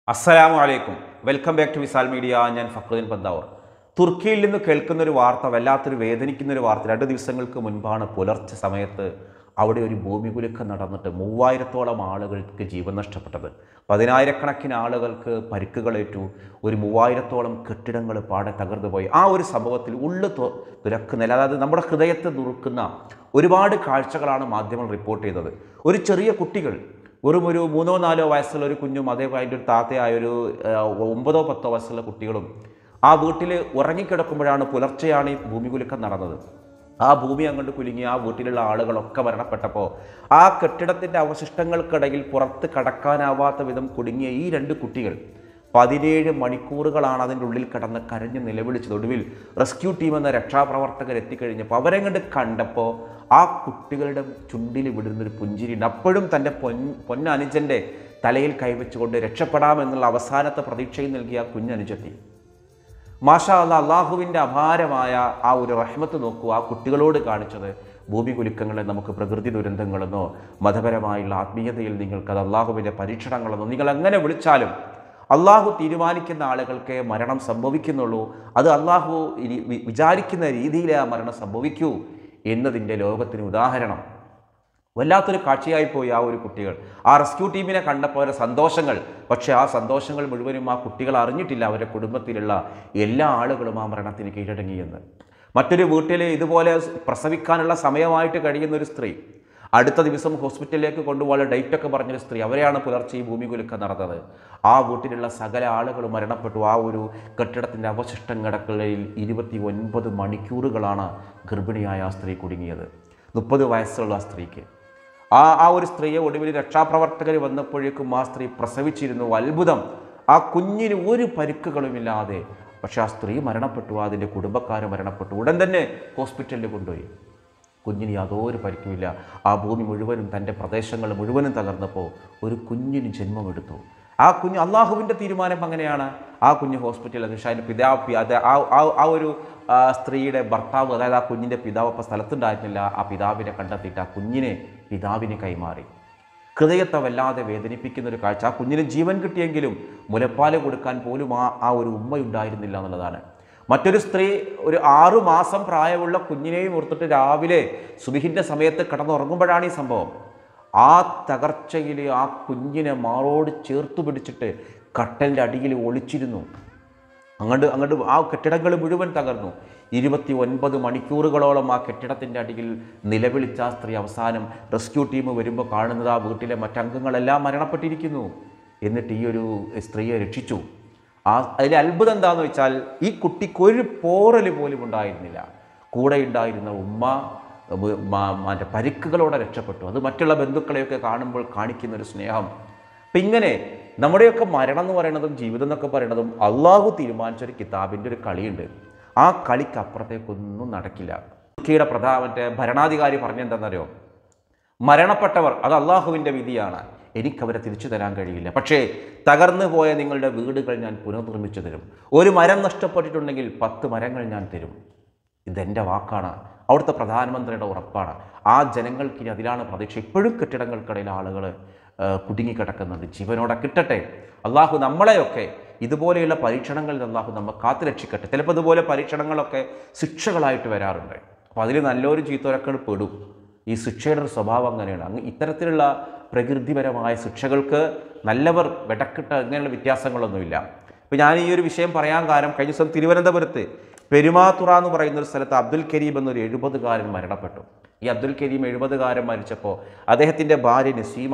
അസ്സലാമു അലൈക്കും welcome back to Visal media ഞാൻ ഫക്രുദ്ദീൻ പന്താവൂർ തുർക്കിയിൽ നിന്ന് കേൾക്കുന്ന ഒരു വാർത്ത വല്ലാത്തൊരു വേദനിക്കുന്ന ഒരു വാർത്ത രണ്ട് ദിവസങ്ങൾക്ക് മുൻപാണ് പുലർച്ചെ സമയത്ത് അവിടെ ഒരു ഭൂമികുലുക്കം നടന്നിട്ട് മൂവായിരത്തോളം ആളുകൾക്ക് ജീവൻ നഷ്ടപ്പെട്ടത് പതിനായിരക്കണക്കിന് ആളുകൾക്ക് പരിക്കുകളേറ്റു ഒരു മൂവായിരത്തോളം കെട്ടിടങ്ങൾ പാടെ തകർന്നു പോയി ആ ഒരു സംഭവത്തിൽ ഉള്ളു തു- തുരക്കുന്ന അതായത് നമ്മുടെ ഹൃദയത്തെ നുറുക്കുന്ന ഒരുപാട് കാഴ്ചകളാണ് മാധ്യമങ്ങൾ റിപ്പോർട്ട് ചെയ്തത് ഒരു ചെറിയ കുട്ടികൾ വെറും ഒരു മൂന്നോ നാലോ വയസ്സുള്ള ഒരു കുഞ്ഞും അതേപോലെ അതിൻ്റെ ഒരു താത്തയായ ഒരു ആ, ഒമ്പതോ പത്തോ വയസ്സുള്ള കുട്ടികളും ആ വീട്ടിൽ ഉറങ്ങിക്കിടക്കുമ്പോഴാണ് പുലർച്ചെയാണ് ഈ ഭൂമികുലുക്കം നടന്നത് ആ ഭൂമി അങ്ങോട്ട് കുലുങ്ങി ആ വീട്ടിലുള്ള ആളുകളൊക്കെ മരണപ്പെട്ടപ്പോൾ ആ കെട്ടിടത്തിൻ്റെ അവശിഷ്ടങ്ങൾക്കിടയിൽ പുറത്ത് കടക്കാനാവാത്ത വിധം കുടുങ്ങിയ ഈ രണ്ട് കുട്ടികൾ പതിനേഴ് മണിക്കൂറുകളാണ് അതിൻ്റെ ഉള്ളിൽ കിടന്ന് കരഞ്ഞ് നിലവിളിച്ചത് ഒടുവിൽ റെസ്ക്യൂ ടീം എന്ന രക്ഷാപ്രവർത്തകർ എത്തിക്കഴിഞ്ഞപ്പോൾ അവരെ കണ്ട് കണ്ടപ്പോൾ ആ കുട്ടികളുടെ ചുണ്ടിൽ വിടുന്നൊരു പുഞ്ചിരിയുണ്ട് അപ്പോഴും തൻ്റെ പൊൻ പൊന്നനുജൻ്റെ തലയിൽ കൈവച്ചുകൊണ്ട് രക്ഷപ്പെടാമെന്നുള്ള അവസാനത്തെ പ്രതീക്ഷയും നൽകിയ ആ കുഞ്ഞനുജത്തി മാഷാ അല്ല അള്ളാഹുവിൻ്റെ അപാരമായ ആ ഒരു റഹ്മത്ത് നോക്കൂ ആ കുട്ടികളോട് കാണിച്ചത് ഭൂമി കുലുക്കങ്ങളെ നമുക്ക് പ്രകൃതി ദുരന്തങ്ങളെന്നോ മതപരമായുള്ള ആത്മീയതയിൽ നിങ്ങൾക്കത് അള്ളാഹുവിൻ്റെ പരീക്ഷണങ്ങളെന്നോ നിങ്ങൾ എങ്ങനെ വിളിച്ചാലും അള്ളാഹു തീരുമാനിക്കുന്ന ആളുകൾക്ക് മരണം സംഭവിക്കുന്നുള്ളൂ അത് അള്ളാഹു ഇനി- വി- വിചാരിക്കുന്ന രീതിയിലേ ആ മരണം സംഭവിക്കൂ എന്നതിൻ്റെ ലോകത്തിന് ഉദാഹരണം വല്ലാത്തൊരു കാഴ്ചയായിപ്പോയി ആ ഒരു കുട്ടികൾ ആ റെസ്ക്യൂ ടീമിനെ കണ്ടപ്പോൾ അവരുടെ സന്തോഷങ്ങൾ പക്ഷേ ആ സന്തോഷങ്ങൾ മുഴുവനും ആ കുട്ടികൾ അറിഞ്ഞിട്ടില്ല അവരുടെ കുടുംബത്തിലുള്ള എല്ലാ ആളുകളും ആ മരണത്തിന് കീഴടങ്ങിയെന്ന് മറ്റൊരു വീട്ടിൽ ഇതുപോലെ പ്രസവിക്കാനുള്ള സമയമായിട്ട് കഴിയുന്ന ഒരു സ്ത്രീ അടുത്ത ദിവസം ഹോസ്പിറ്റലിലേക്ക് കൊണ്ടുപോകാൻ ഡേറ്റൊക്കെ പറഞ്ഞൊരു സ്ത്രീ അവരെയാണ് പുലർച്ചെ ഈ ഭൂമി കുലുക്കം നടന്നത് ആ വീട്ടിലുള്ള സകല ആളുകളും മരണപ്പെട്ടു ആ ഒരു കെട്ടിടത്തിൻ്റെ അവശിഷ്ടങ്ങടക്കളിൽ ഇരുപത്തി ഒൻപത് മണിക്കൂറുകളാണ് ഗർഭിണിയായ ആ സ്ത്രീ കുടുങ്ങിയത് മുപ്പത് വയസ്സുള്ള ആ സ്ത്രീക്ക് ആ ആ ഒരു സ്ത്രീയെ ഒടുവിൽ രക്ഷാപ്രവർത്തകർ വന്നപ്പോഴേക്കും ആ സ്ത്രീ പ്രസവിച്ചിരുന്നു അത്ഭുതം ആ കുഞ്ഞിന് ഒരു പരിക്കുകളുമില്ലാതെ പക്ഷെ ആ സ്ത്രീ മരണപ്പെട്ടു അതിൻ്റെ കുടുംബക്കാർ മരണപ്പെട്ടു ഉടൻ തന്നെ ഹോസ്പിറ്റലിൽ കൊണ്ടുപോയി കുഞ്ഞിന് യാതൊരു പരിക്കുമില്ല ആ ഭൂമി മുഴുവനും തൻ്റെ പ്രദേശങ്ങൾ മുഴുവനും തകർന്നപ്പോൾ ഒരു കുഞ്ഞിന് ജന്മമെടുത്തു ആ കുഞ്ഞ് അള്ളാഹുവിൻ്റെ തീരുമാനം അങ്ങനെയാണ് ആ കുഞ്ഞ് ഹോസ്പിറ്റലിൽ പക്ഷേ അതിൻ്റെ പിതാവ് അത് ആ ആ- ആ ഒരു ആ, സ്ത്രീയുടെ ഭർത്താവ് അതായത് ആ കുഞ്ഞിൻ്റെ പിതാവ് അപ്പോൾ സ്ഥലത്തുണ്ടായിരുന്നില്ല ആ പിതാവിനെ കണ്ടെത്തിയിട്ട് ആ കുഞ്ഞിനെ പിതാവിന് കൈമാറി ഹൃദയത്തെ വല്ലാതെ വേദനിപ്പിക്കുന്ന ഒരു കാഴ്ച ആ കുഞ്ഞിന് ജീവൻ കിട്ടിയെങ്കിലും മുലപ്പാല് കൊടുക്കാൻ പോലും ആ ആ ഒരു ഉമ്മയുണ്ടായിരുന്നില്ല എന്നുള്ളതാണ് മറ്റൊരു സ്ത്രീ ഒരു ആറു മാസം പ്രായമുള്ള കുഞ്ഞിനെയും ഓർത്തിട്ട് രാവിലെ സുബിഹിൻ്റെ സമയത്ത് കിടന്നുറങ്ങുമ്പോഴാണ് ഈ സംഭവം ആ തകർച്ചയിൽ ആ കുഞ്ഞിനെ മാറോട് ചേർത്ത് പിടിച്ചിട്ട് കട്ടലിൻ്റെ അടിയിൽ ഒളിച്ചിരുന്നു അങ്ങോട്ട് അങ്ങോട്ട് ആ കെട്ടിടങ്ങൾ മുഴുവൻ തകർന്നു ഇരുപത്തി ഒൻപത് മണിക്കൂറുകളോളം ആ കെട്ടിടത്തിൻ്റെ അടിയിൽ നിലവിളിച്ച ആ സ്ത്രീ അവസാനം റെസ്ക്യൂ ടീം വരുമ്പോൾ കാണുന്നത് ആ വീട്ടിലെ മറ്റംഗങ്ങളെല്ലാം മരണപ്പെട്ടിരിക്കുന്നു എന്നിട്ട് ഈ ഒരു സ്ത്രീയെ രക്ഷിച്ചു ആ അതിലെ അത്ഭുതം എന്താണെന്ന് വെച്ചാൽ ഈ കുട്ടിക്ക് ഒരു പോറൽ പോലും ഉണ്ടായിരുന്നില്ല കൂടെ ഉണ്ടായിരുന്ന ഉമ്മ മ- മ- മറ്റേ പരിക്കുകളോടെ രക്ഷപ്പെട്ടു അത് മറ്റുള്ള ബന്ധുക്കളെയൊക്കെ കാണുമ്പോൾ കാണിക്കുന്ന ഒരു സ്നേഹം അപ്പം ഇങ്ങനെ നമ്മുടെയൊക്കെ മരണം എന്ന് പറയുന്നതും ജീവിതം എന്നൊക്കെ പറയുന്നതും അള്ളാഹു തീരുമാനിച്ച ഒരു കിതാബിൻ്റെ ഒരു കളിയുണ്ട് ആ കളിക്ക് അപ്പുറത്തേക്കൊന്നും നടക്കില്ല തുർക്കിയുടെ പ്രധാന മറ്റേ ഭരണാധികാരി പറഞ്ഞെന്താണെന്നറിയോ മരണപ്പെട്ടവർ അത് അള്ളാഹുവിൻ്റെ വിധിയാണ് എനിക്കവരെ തിരിച്ചു തരാൻ കഴിയില്ല പക്ഷേ തകർന്നു പോയ നിങ്ങളുടെ വീടുകൾ ഞാൻ പുനർനിർമ്മിച്ചു തരും ഒരു മരം നഷ്ടപ്പെട്ടിട്ടുണ്ടെങ്കിൽ പത്ത് മരങ്ങൾ ഞാൻ തരും ഇതെൻ്റെ വാക്കാണ് അവിടുത്തെ പ്രധാനമന്ത്രിയുടെ ഉറപ്പാണ് ആ ജനങ്ങൾക്ക് ഇനി അതിലാണ് പ്രതീക്ഷ ഇപ്പോഴും കെട്ടിടങ്ങൾക്കിടയിൽ ആളുകൾ കുടുങ്ങിക്കിടക്കുന്നുണ്ട് ജീവനോടെ കിട്ടട്ടെ അള്ളാഹു നമ്മളെയൊക്കെ ഇതുപോലെയുള്ള പരീക്ഷണങ്ങളിൽ നിന്ന് അള്ളാഹു നമ്മെ കാത്തു രക്ഷിക്കട്ടെ ചിലപ്പോൾ ഇതുപോലെ പരീക്ഷണങ്ങളൊക്കെ ശിക്ഷകളായിട്ട് വരാറുണ്ട് അപ്പോൾ അതിൽ നല്ലൊരു ചീത്തരക്കൾ പെടും ഈ ശിക്ഷയുടെ ഒരു സ്വഭാവം അങ്ങനെയാണ് അങ്ങ് ഇത്തരത്തിലുള്ള പ്രകൃതിപരമായ ശിക്ഷകൾക്ക് നല്ലവർ വെടക്കിട്ട അങ്ങനെയുള്ള വ്യത്യാസങ്ങളൊന്നുമില്ല ഇപ്പോൾ ഞാൻ ഈ ഒരു വിഷയം പറയാൻ കാരണം കഴിഞ്ഞ ദിവസം തിരുവനന്തപുരത്ത് പെരുമാതുറ എന്ന് പറയുന്ന ഒരു സ്ഥലത്ത് അബ്ദുൽ കരീം എന്നൊരു എഴുപതുകാരൻ മരണപ്പെട്ടു ഈ അബ്ദുൽ കരീം എഴുപതുകാരൻ മരിച്ചപ്പോൾ അദ്ദേഹത്തിൻ്റെ ഭാര്യ നസീമ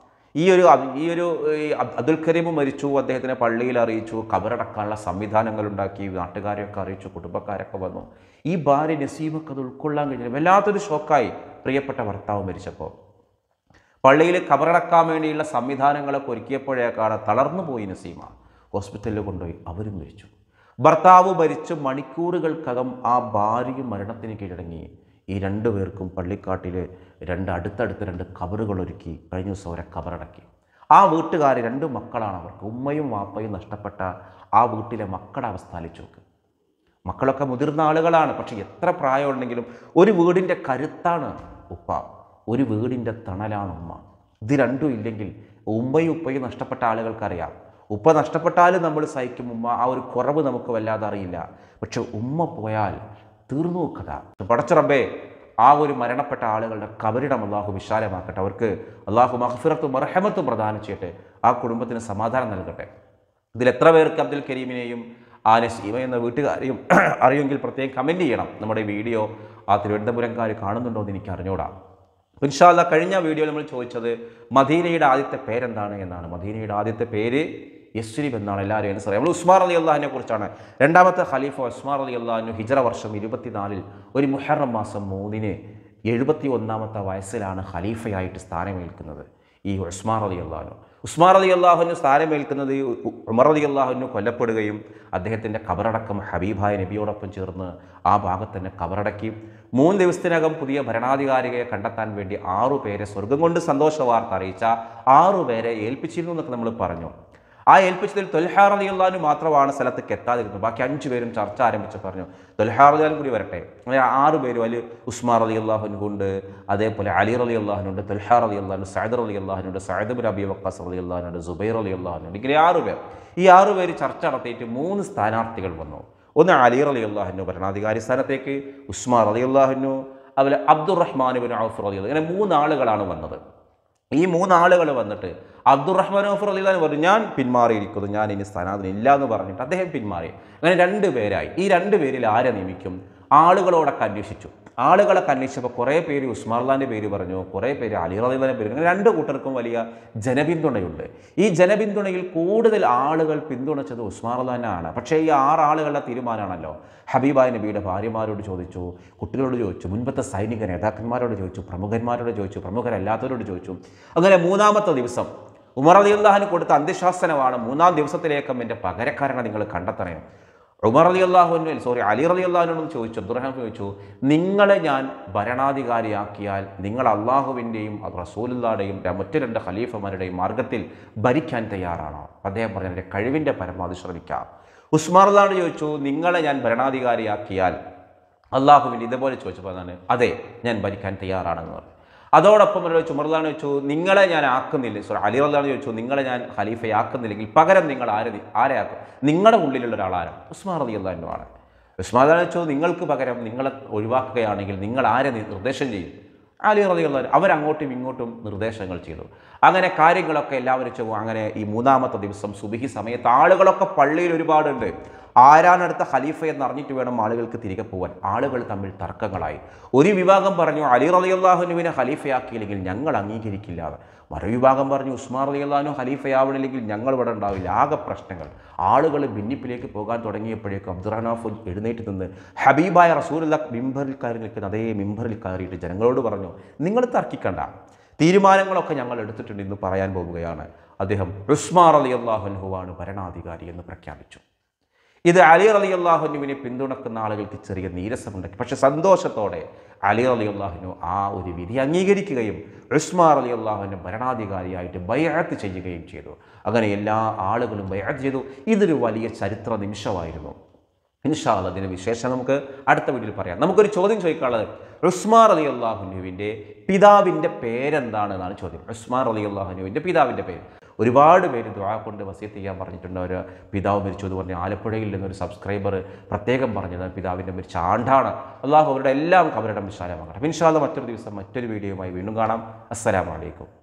ഈ ഒരു അബ്- ഈ ഒരു ഈ അബ്- അബ്ദുൽ കരീം മരിച്ചു അദ്ദേഹത്തിനെ പള്ളിയിൽ അറിയിച്ചു കബറടക്കാനുള്ള സംവിധാനങ്ങൾ ഉണ്ടാക്കി നാട്ടുകാരെയൊക്കെ അറിയിച്ചു കുടുംബക്കാരൊക്കെ വന്നു ഈ ഭാര്യ നസീമക്ക് അത് ഉൾക്കൊള്ളാൻ കഴിഞ്ഞില്ല വല്ലാത്തൊരു ഷോക്കായി പ്രിയപ്പെട്ട ഭർത്താവ് മരിച്ചപ്പോൾ പള്ളിയിൽ കബറടക്കാൻ വേണ്ടിയുള്ള സംവിധാനങ്ങളൊക്കെ ഒരുക്കിയപ്പോഴേക്കാണ് തളർന്നു പോയി നസീമ ഹോസ്പിറ്റലിൽ കൊണ്ടുപോയി അവരും മരിച്ചു ഭർത്താവ് മരിച്ച് മണിക്കൂറുകൾക്കകം ആ ഭാര്യയും മരണത്തിന് കീഴടങ്ങി ഈ രണ്ടു പേർക്കും പള്ളിക്കാട്ടിൽ രണ്ട് അടുത്തടുത്ത് രണ്ട് കബറുകൾ ഒരുക്കി കഴിഞ്ഞ ദിവസം അവരെ കബറടക്കി ആ വീട്ടുകാർ രണ്ട് മക്കളാണ് അവർക്ക് ഉമ്മയും വാപ്പയും നഷ്ടപ്പെട്ട ആ വീട്ടിലെ മക്കളുടെ അവസ്ഥ ആലോചിച്ച് നോക്ക് മക്കളൊക്കെ മുതിർന്ന ആളുകളാണ് പക്ഷെ എത്ര പ്രായമുണ്ടെങ്കിലും ഒരു വീടിൻ്റെ കരുത്താണ് ഉപ്പ ഒരു വീടിൻ്റെ തണലാണ് ഉമ്മ ഇത് രണ്ടും ഇല്ലെങ്കിൽ ഉമ്മയും ഉപ്പയും നഷ്ടപ്പെട്ട ആളുകൾക്കറിയാം ഉപ്പ നഷ്ടപ്പെട്ടാലും നമ്മൾ സഹിക്കും ഉമ്മ ആ ഒരു കുറവ് നമുക്ക് വല്ലാതെ അറിയില്ല പക്ഷെ ഉമ്മ പോയാൽ തീർന്നു കഥ പടച്ചറബേ ആ ഒരു മരണപ്പെട്ട ആളുകളുടെ കബരിടം അള്ളാഹു വിശാലമാക്കട്ടെ അവർക്ക് അള്ളാഹു മഹഫിറത്തും മർഹമത്തും പ്രദാനം ചെയ്യട്ടെ ആ കുടുംബത്തിന് സമാധാനം നൽകട്ടെ ഇതിൽ എത്ര പേർക്ക് അബ്ദുൽ കരീമിനെയും ആ നസീമ എന്ന വീട്ടുകാരെയും അറിയുമെങ്കിൽ പ്രത്യേകം കമൻറ്റ് ചെയ്യണം നമ്മുടെ ഈ വീഡിയോ ആ തിരുവനന്തപുരംകാർ കാണുന്നുണ്ടോ എന്ന് എനിക്ക് അറിഞ്ഞൂടാ ഇൻഷാല്ല കഴിഞ്ഞ വീഡിയോയിൽ നമ്മൾ ചോദിച്ചത് മദീനയുടെ ആദ്യത്തെ പേരെന്താണ് എന്നാണ് മദീനയുടെ ആദ്യത്തെ പേര് യസ്രീബ് എന്നാണ് എല്ലാവരും ആൻസർ നമ്മൾ ഉസ്മാർ അലി അള്ളാഹിനെ കുറിച്ചാണ് രണ്ടാമത്തെ ഖലീഫ ഉസ്മാർ അലി അള്ളാഹിനു ഹിജറ വർഷം ഇരുപത്തിനാലിൽ ഒരു മുഹറം മാസം മൂന്നിന് എഴുപത്തി ഒന്നാമത്തെ വയസ്സിലാണ് ഖലീഫയായിട്ട് സ്ഥാനമേൽക്കുന്നത് ഈ ഉസ്മാർ അലി അള്ളാഹു ഉസ്മാർ അലി അള്ളാഹുവിന് സ്ഥാനമേൽക്കുന്നത് ഈ ഉ- ഉമർ അലി അള്ളാഹുവിന് കൊല്ലപ്പെടുകയും അദ്ദേഹത്തിൻ്റെ കബറടക്കം ഹബീബായ നബിയോടൊപ്പം ചേർന്ന് ആ ഭാഗത്ത് തന്നെ കബറടക്കി മൂന്ന് ദിവസത്തിനകം പുതിയ ഭരണാധികാരിയെ കണ്ടെത്താൻ വേണ്ടി ആറു പേരെ സ്വർഗം കൊണ്ട് സന്തോഷ വാർത്ത അറിയിച്ച ആറു പേരെ ഏൽപ്പിച്ചിരുന്നു എന്നൊക്കെ നമ്മൾ പറഞ്ഞു ആ ഏൽപ്പിച്ചതിൽ തൊൽഹാർ അലി അള്ളഹാനു മാത്രമാണ് സ്ഥലത്തേക്ക് എത്താതിരുന്നത് ബാക്കി അഞ്ചു പേരും ചർച്ച ആരംഭിച്ച് പറഞ്ഞു തൊൽഹാർ അലിയാൻ കൂടി വരട്ടെ അങ്ങനെ ആറ് പേരും അതിൽ ഉസ്മാർ അലി അള്ളാഹുനുണ്ട് അതേപോലെ അലി അലി അള്ളാഹുനുണ്ട് തൊൽഹാർ അലി അള്ളഹാനു സൈദർ അലി അള്ളാഹുനുണ്ട് സൈദ് ബിൻ അബി വക്കാസ് അലി അള്ളാഹുനുണ്ട് സുബൈർ അലി അള്ളാഹുനുണ്ട് ഇങ്ങനെ ആറ് പേർ ഈ ആറ് പേര് ചർച്ച നടത്തിയിട്ട് മൂന്ന് സ്ഥാനാർത്ഥികൾ വന്നു ഒന്ന് അലി അലി അള്ളാഹുനു ഭരണാധികാരി സ്ഥാനത്തേക്ക് ഉസ്മാർ അലി അള്ളാഹുനു അതുപോലെ അബ്ദുറഹ്മാൻ ബിൻ ഔഫർ അലി അങ്ങനെ മൂന്നാളുകളാണ് വന്നത് ഈ മൂന്നാളുകൾ വന്നിട്ട് അബ്ദുറഹ്മാൻ ഓഫർ അലിദാൻ പറഞ്ഞു ഞാൻ പിന്മാറിയിരിക്കുന്നു ഞാൻ ഇനി സ്ഥാനാർത്ഥി ഇല്ല എന്ന് പറഞ്ഞിട്ട് അദ്ദേഹം പിന്മാറി അങ്ങനെ രണ്ട് പേരായി ഈ രണ്ട് പേരിൽ ആരെ നിയമിക്കും ആളുകളോടൊക്കെ അന്വേഷിച്ചു ആളുകളൊക്കെ അന്വേഷിച്ചപ്പോൾ കുറേ പേര് ഉസ്മാർലാൻ്റെ പേര് പറഞ്ഞു കുറേ പേര് അലി റലിദാൻ്റെ പേര് അങ്ങനെ രണ്ട് കൂട്ടർക്കും വലിയ ജനപിന്തുണയുണ്ട് ഈ ജനപിന്തുണയിൽ കൂടുതൽ ആളുകൾ പിന്തുണച്ചത് ഉസ്മാർലാനാണ് പക്ഷേ ഈ ആറ് ആളുകളുടെ തീരുമാനമാണല്ലോ ഹബീബായ നബിയുടെ ഭാര്യമാരോട് ചോദിച്ചു കുട്ടികളോട് ചോദിച്ചു മുൻപത്തെ സൈനിക നേതാക്കന്മാരോട് ചോദിച്ചു പ്രമുഖന്മാരോട് ചോദിച്ചു പ്രമുഖരല്ലാത്തവരോട് ചോദിച്ചു അങ്ങനെ മൂന്നാമത്തെ ദിവസം ഉമർ അലി അള്ളാഹിന് കൊടുത്ത അന്ത്യശാസനമാണ് മൂന്നാം ദിവസത്തിലേക്കും എൻ്റെ പകരക്കാരനെ നിങ്ങൾ കണ്ടെത്തണേ ഉമർ അലി അള്ളാഹുവിന് സോറി അലി അലി അള്ളാഹുവിനോട് ചോദിച്ചു അബ്ദുറഹാം ചോദിച്ചു നിങ്ങളെ ഞാൻ ഭരണാധികാരിയാക്കിയാൽ നിങ്ങൾ അള്ളാഹുവിൻ്റെയും റസൂലുള്ളാടെയും മറ്റു രണ്ട് ഖലീഫമാരുടെയും മാർഗത്തിൽ ഭരിക്കാൻ തയ്യാറാണോ അദ്ദേഹം പറഞ്ഞു എൻ്റെ കഴിവിൻ്റെ പരമാവധി ശ്രമിക്കാം ഉസ്മാർ അള്ളാഹോട് ചോദിച്ചു നിങ്ങളെ ഞാൻ ഭരണാധികാരിയാക്കിയാൽ അള്ളാഹുവിൻ്റെ ഇതേപോലെ ചോദിച്ചപ്പോൾ എന്താണ് അതെ ഞാൻ ഭരിക്കാൻ തയ്യാറാണെന്ന് പറഞ്ഞു അതോടൊപ്പം ഒരു ചുമർദാൻ വെച്ചു നിങ്ങളെ ഞാൻ ആക്കുന്നില്ല സോറി അലി അള്ളാഹ് ചോദിച്ചു നിങ്ങളെ ഞാൻ ഖലീഫയാക്കുന്നില്ലെങ്കിൽ പകരം നിങ്ങൾ ആരെ ആരെ ആക്കും നിങ്ങളുടെ ഉള്ളിലുള്ള ഒരാളാരും ഉസ്മാൻ അലി അള്ളാഹിനുമാണ് ഉസ്മാൻ അള്ളാഹ് വെച്ചു നിങ്ങൾക്ക് പകരം നിങ്ങളെ ഒഴിവാക്കുകയാണെങ്കിൽ നിങ്ങൾ ആരെ നി- നിർദ്ദേശം ചെയ്യും അലി റലി അള്ളാഹ് അവരങ്ങോട്ടും ഇങ്ങോട്ടും നിർദ്ദേശങ്ങൾ ചെയ്തു അങ്ങനെ കാര്യങ്ങളൊക്കെ എല്ലാവരും ചെയ്തു അങ്ങനെ ഈ മൂന്നാമത്തെ ദിവസം സുബിഹി സമയത്ത് ആളുകളൊക്കെ പള്ളിയിൽ ഒരുപാടുണ്ട് ആരാണ് അടുത്ത ഖലീഫ എന്ന് അറിഞ്ഞിട്ട് വേണം ആളുകൾക്ക് തിരികെ പോകാൻ ആളുകൾ തമ്മിൽ തർക്കങ്ങളായി ഒരു വിഭാഗം പറഞ്ഞു അലി റലി അള്ളാഹുനുവിനെ ഖലീഫയാക്കിയില്ലെങ്കിൽ ഞങ്ങൾ അംഗീകരിക്കില്ല എന്ന്. മറുവിഭാഗം പറഞ്ഞു ഉസ്മാൻ റലി അള്ളാഹുനു ഖലീഫയാവണില്ലെങ്കിൽ ഞങ്ങൾ ഇവിടെ ഉണ്ടാവില്ല ആകെ പ്രശ്നങ്ങൾ ആളുകൾ ഭിന്നിപ്പിലേക്ക് പോകാൻ തുടങ്ങിയപ്പോഴേക്കും അബ്ദുറഹ്നാഫ് എഴുന്നേറ്റ് നിന്ന് ഹബീബായ റസൂലുള്ള മിമ്പറിൽ കയറി നിൽക്കുന്ന അതേ മിമ്പറിൽ കയറിയിട്ട് ജനങ്ങളോട് പറഞ്ഞു നിങ്ങൾ തർക്കിക്കണ്ട തീരുമാനങ്ങളൊക്കെ ഞങ്ങൾ എടുത്തിട്ടുണ്ട് എന്ന് പറയാൻ പോവുകയാണ് അദ്ദേഹം ഉസ്മാർ അലി അള്ളാഹുൻഹുവാണ് ഭരണാധികാരി എന്ന് പ്രഖ്യാപിച്ചു ഇത് അലി അലി അള്ളാഹുനുവിനെ പിന്തുണക്കുന്ന ആളുകൾക്ക് ചെറിയ നീരസമുണ്ടാക്കി പക്ഷെ സന്തോഷത്തോടെ അലി അലി അള്ളാഹുനു ആ ഒരു വിധി അംഗീകരിക്കുകയും ഉസ്മാർ അലി അള്ളാഹുവിനെ ഭരണാധികാരിയായിട്ട് ബയാത്ത് ചെയ്യുകയും ചെയ്തു അങ്ങനെ എല്ലാ ആളുകളും ബയാത്ത് ചെയ്തു ഇതൊരു വലിയ ചരിത്ര നിമിഷമായിരുന്നു ഇൻഷാല്ല അതിന് വിശേഷം നമുക്ക് അടുത്ത വീഡിയോയിൽ പറയാം നമുക്കൊരു ചോദ്യം ചോദിക്കാനുള്ളത് ഉസ്മാർ അലി അള്ളാഹുനുവിൻ്റെ പിതാവിൻ്റെ പേരെന്താണെന്നാണ് ചോദ്യം ഉസ്മാർ അലി അള്ളാഹുനുവിൻ്റെ പിതാവിൻ്റെ പേര് ഒരുപാട് പേര് ദ്വാ കൊണ്ട് വസീത്ത് ചെയ്യാൻ പറഞ്ഞിട്ടുണ്ട് ഒരു പിതാവ് മരിച്ചു എന്ന് പറഞ്ഞ് ആലപ്പുഴയിൽ നിന്നൊരു സബ്സ്ക്രൈബർ പ്രത്യേകം പറഞ്ഞത് പിതാവിൻ്റെ മരിച്ച ആണ്ടാണ് അള്ളാഹു അവരുടെ എല്ലാം കബറിടം വിശാലമാകട്ടെ ഇൻഷാല്ല മറ്റൊരു ദിവസം മറ്റൊരു വീഡിയോയുമായി വീണ്ടും കാണാം അസ്സലാമലൈക്കും